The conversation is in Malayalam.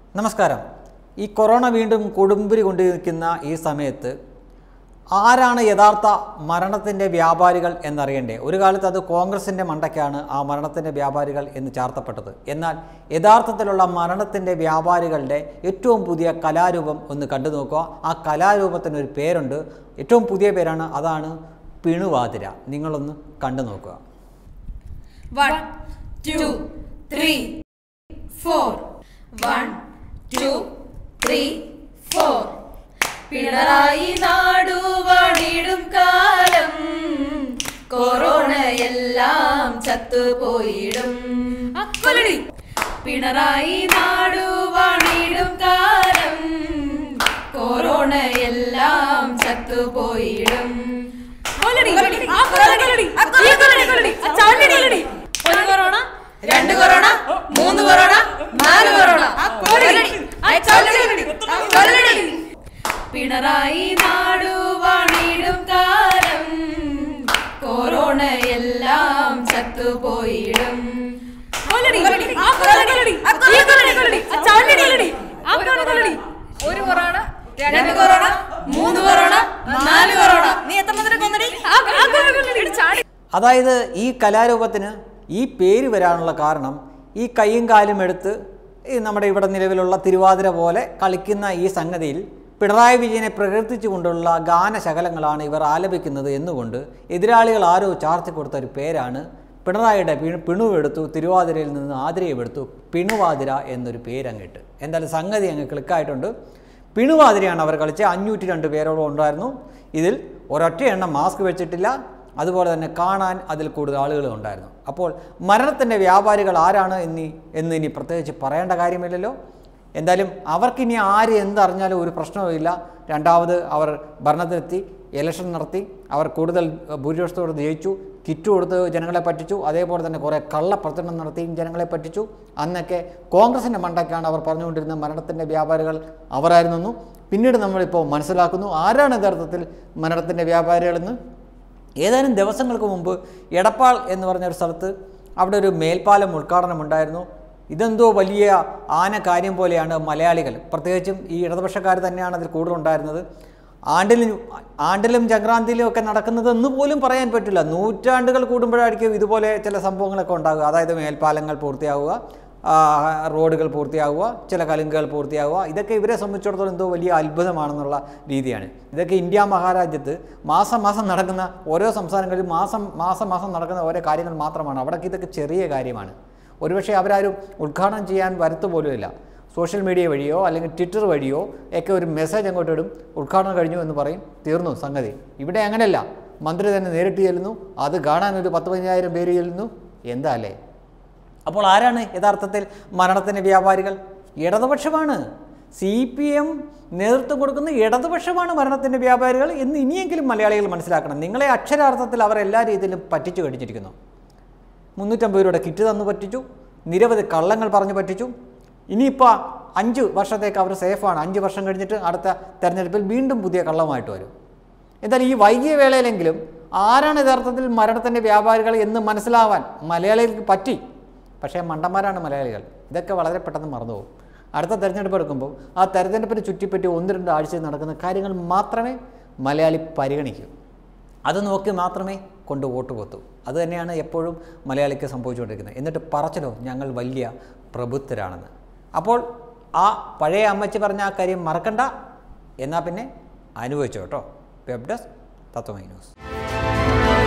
നമസ്കാരം ഈ കൊറോണ വീണ്ടും കൊടുമ്പിരി കൊണ്ടിരിക്കുന്ന ഈ സമയത്ത് ആരാണ് യഥാർത്ഥ മരണത്തിൻ്റെ വ്യാപാരികൾ എന്നറിയണ്ടേ ഒരു കാലത്ത് അത് കോൺഗ്രസിൻ്റെ മണ്ടയ്ക്കാണ് ആ മരണത്തിൻ്റെ വ്യാപാരികൾ എന്ന് ചാർത്തപ്പെട്ടത് എന്നാൽ യഥാർത്ഥത്തിലുള്ള മരണത്തിൻ്റെ വ്യാപാരികളുടെ ഏറ്റവും പുതിയ കലാരൂപം ഒന്ന് കണ്ടു നോക്കുക ആ കലാരൂപത്തിനൊരു പേരുണ്ട് ഏറ്റവും പുതിയ പേരാണ് അതാണ് പിണുവാതിര നിങ്ങളൊന്ന് കണ്ടു നോക്കുക One, two, three, four. One, two, three, four. Pinarayi നാടുവാണിടും കാലം കൊറോണയെല്ലാം ചത്തുപോയിടും അക്കൊലടി പിണറായി നാടുവാണിടും കാലം കൊറോണയെല്ലാം ചത്തുപോയിടും കൊലടി, ആ കൊലടി, ഈ കൊലടി, കൊലടി, ആ ചാണ്ടിടി കൊലടി. ഒരു കൊറോണ രണ്ട് കൊറോണ മൂന്ന് കൊറോണ നാല് കൊറോണ ആ കൊലടി, ആ ചാണ്ടിടി, ആ കൊലടി. പിണറായി നാടുവാണിടും കാലം കൊറോണയെല്ലാം ചത്തുപോയിടും കൊലടി, ആ കൊലടി, ഈ കൊലടി, കൊലടി, ആ ചാണ്ടിടി കൊലടി, ആ കൊലടി. ഒരു കൊറോണ രണ്ട് കൊറോണ മൂന്ന് കൊറോണ നാല് കൊറോണ നീ എത്ര മുതലേ കൊന്നടി ആ ആ കൊലടി ചാടി അതായത് ഈ കലാരൂപത്തിന് ഈ പേര് വരാനുള്ള കാരണം ഈ കൈയും കാലും എടുത്ത് ഈ നമ്മുടെ ഇവിടെ നിലവിലുള്ള തിരുവാതിര പോലെ കളിക്കുന്ന ഈ സംഗതിയിൽ പിണറായി വിജയനെ പ്രകീർത്തിച്ചുകൊണ്ടുള്ള ഗാനശകലങ്ങളാണ് ഇവർ ആലപിക്കുന്നത് എന്നുകൊണ്ട് എതിരാളികൾ ആരോ ചാർത്തി കൊടുത്ത ഒരു പേരാണ് പിണറായിയുടെ പിണു പിണുവെടുത്തു തിരുവാതിരയിൽ നിന്ന് ആതിരയും എടുത്തു പിണുവാതിര എന്നൊരു പേരങ്ങിട്ട് എന്തായാലും സംഗതി അങ്ങ് ക്ലിക്കായിട്ടുണ്ട് പിണുവാതിരയാണ് അവർ കളിച്ച് അഞ്ഞൂറ്റി രണ്ട് പേരോളം ഉണ്ടായിരുന്നു ഇതിൽ ഒരൊറ്റ എണ്ണം മാസ്ക് വെച്ചിട്ടില്ല അതുപോലെ തന്നെ കാണാൻ അതിൽ കൂടുതൽ ആളുകളും ഉണ്ടായിരുന്നു അപ്പോൾ മരണത്തിൻ്റെ വ്യാപാരികൾ ആരാണ് എന്നീ എന്ന് ഇനി പ്രത്യേകിച്ച് പറയേണ്ട കാര്യമില്ലല്ലോ എന്തായാലും അവർക്കിനി ആര് എന്തറിഞ്ഞാലും ഒരു പ്രശ്നവുമില്ല രണ്ടാമത് അവർ ഭരണത്തിലെത്തി ഇലക്ഷൻ നടത്തി അവർ കൂടുതൽ ഭൂരിപക്ഷത്തോട് ജയിച്ചു കിറ്റ് കൊടുത്ത് ജനങ്ങളെ പറ്റിച്ചു അതേപോലെ തന്നെ കുറേ കള്ളപ്രചരണം നടത്തിയും ജനങ്ങളെ പറ്റിച്ചു അന്നൊക്കെ കോൺഗ്രസിൻ്റെ മണ്ടയ്ക്കാണ് അവർ പറഞ്ഞുകൊണ്ടിരുന്ന മരണത്തിൻ്റെ വ്യാപാരികൾ അവരായിരുന്നു പിന്നീട് നമ്മളിപ്പോൾ മനസ്സിലാക്കുന്നു ആരാണ് യഥാർത്ഥത്തിൽ മരണത്തിൻ്റെ വ്യാപാരികളെന്ന് ഏതാനും ദിവസങ്ങൾക്ക് മുമ്പ് എടപ്പാൾ എന്ന് പറഞ്ഞ ഒരു സ്ഥലത്ത് അവിടെ ഒരു മേൽപ്പാലം ഉദ്ഘാടനം ഉണ്ടായിരുന്നു ഇതെന്തോ വലിയ ആന കാര്യം പോലെയാണ് മലയാളികൾ പ്രത്യേകിച്ചും ഈ ഇടതുപക്ഷക്കാർ തന്നെയാണ് അതിൽ കൂടുതലുണ്ടായിരുന്നത് ആണ്ടിലും ആണ്ടിലും സംക്രാന്തിയിലും ഒക്കെ നടക്കുന്നത് എന്ന് പോലും പറയാൻ പറ്റില്ല നൂറ്റാണ്ടുകൾ കൂടുമ്പോഴായിരിക്കും ഇതുപോലെ ചില സംഭവങ്ങളൊക്കെ ഉണ്ടാകുക അതായത് മേൽപ്പാലങ്ങൾ പൂർത്തിയാവുക ആ, റോഡുകൾ പൂർത്തിയാവുക ചില കലുങ്കുകൾ പൂർത്തിയാവുക ഇതൊക്കെ ഇവരെ സംബന്ധിച്ചിടത്തോളം എന്തോ വലിയ അത്ഭുതമാണെന്നുള്ള രീതിയാണ് ഇതൊക്കെ ഇന്ത്യ മഹാരാജ്യത്ത് മാസം മാസം നടക്കുന്ന ഓരോ സംസ്ഥാനങ്ങളിലും മാസം മാസം മാസം നടക്കുന്ന ഓരോ കാര്യങ്ങൾ മാത്രമാണ് അവിടേക്ക് ഇതൊക്കെ ചെറിയ കാര്യമാണ് ഒരുപക്ഷെ അവരാരും ഉദ്ഘാടനം ചെയ്യാൻ വരുത്തു പോലുമില്ല സോഷ്യൽ മീഡിയ വഴിയോ അല്ലെങ്കിൽ ട്വിറ്റർ വഴിയോ ഒക്കെ ഒരു മെസ്സേജ് അങ്ങോട്ട് ഇടും ഉദ്ഘാടനം കഴിഞ്ഞു എന്ന് പറയും തീർന്നു സംഗതി ഇവിടെ അങ്ങനെയല്ല മന്ത്രി തന്നെ നേരിട്ട് ചെല്ലുന്നു അത് കാണാൻ ഒരു പത്ത് പതിനായിരം പേര് ചെല്ലുന്നു എന്താ അല്ലേ അപ്പോൾ ആരാണ് യഥാർത്ഥത്തിൽ മരണത്തിൻ്റെ വ്യാപാരികൾ ഇടതുപക്ഷമാണ് സി പി എം നേതൃത്വം കൊടുക്കുന്ന ഇടതുപക്ഷമാണ് മരണത്തിൻ്റെ വ്യാപാരികൾ എന്ന് ഇനിയെങ്കിലും മലയാളികൾ മനസ്സിലാക്കണം നിങ്ങളെ അക്ഷരാർത്ഥത്തിൽ അവർ എല്ലാ രീതിയിലും പറ്റിച്ചു കഴിഞ്ഞിരിക്കുന്നു മുന്നൂറ്റമ്പത് രൂപയുടെ കിറ്റ് തന്നു പറ്റിച്ചു നിരവധി കള്ളങ്ങൾ പറഞ്ഞു പറ്റിച്ചു ഇനിയിപ്പോൾ അഞ്ച് വർഷത്തേക്ക് അവർ സേഫാണ് അഞ്ച് വർഷം കഴിഞ്ഞിട്ട് അടുത്ത തെരഞ്ഞെടുപ്പിൽ വീണ്ടും പുതിയ കള്ളമായിട്ട് വരും എന്നാൽ ഈ വൈകിയ വേളയിലെങ്കിലും ആരാണ് യഥാർത്ഥത്തിൽ മരണത്തിൻ്റെ വ്യാപാരികൾ എന്ന് മനസ്സിലാവാൻ മലയാളികൾക്ക് പറ്റി പക്ഷേ മണ്ടന്മാരാണ് മലയാളികൾ ഇതൊക്കെ വളരെ പെട്ടെന്ന് മറന്നുപോകും അടുത്ത തെരഞ്ഞെടുപ്പ് എടുക്കുമ്പോൾ ആ തെരഞ്ഞെടുപ്പിനെ ചുറ്റിപ്പറ്റി ഒന്ന് രണ്ട് ആഴ്ചയിൽ നടക്കുന്ന കാര്യങ്ങൾ മാത്രമേ മലയാളി പരിഗണിക്കൂ അത് നോക്കി മാത്രമേ കൊണ്ട് വോട്ട് കൊത്തു അത് തന്നെയാണ് എപ്പോഴും മലയാളിക്ക് സംഭവിച്ചുകൊണ്ടിരിക്കുന്നത് എന്നിട്ട് പറച്ചലോ ഞങ്ങൾ വലിയ പ്രബുദ്ധരാണെന്ന് അപ്പോൾ ആ പഴയ അമ്മച്ചി പറഞ്ഞ ആ കാര്യം മറക്കണ്ട എന്നാൽ പിന്നെ അനുഭവിച്ചോ കേട്ടോ വെബ് ഡെസ്ക് തത്വമൈ ന്യൂസ്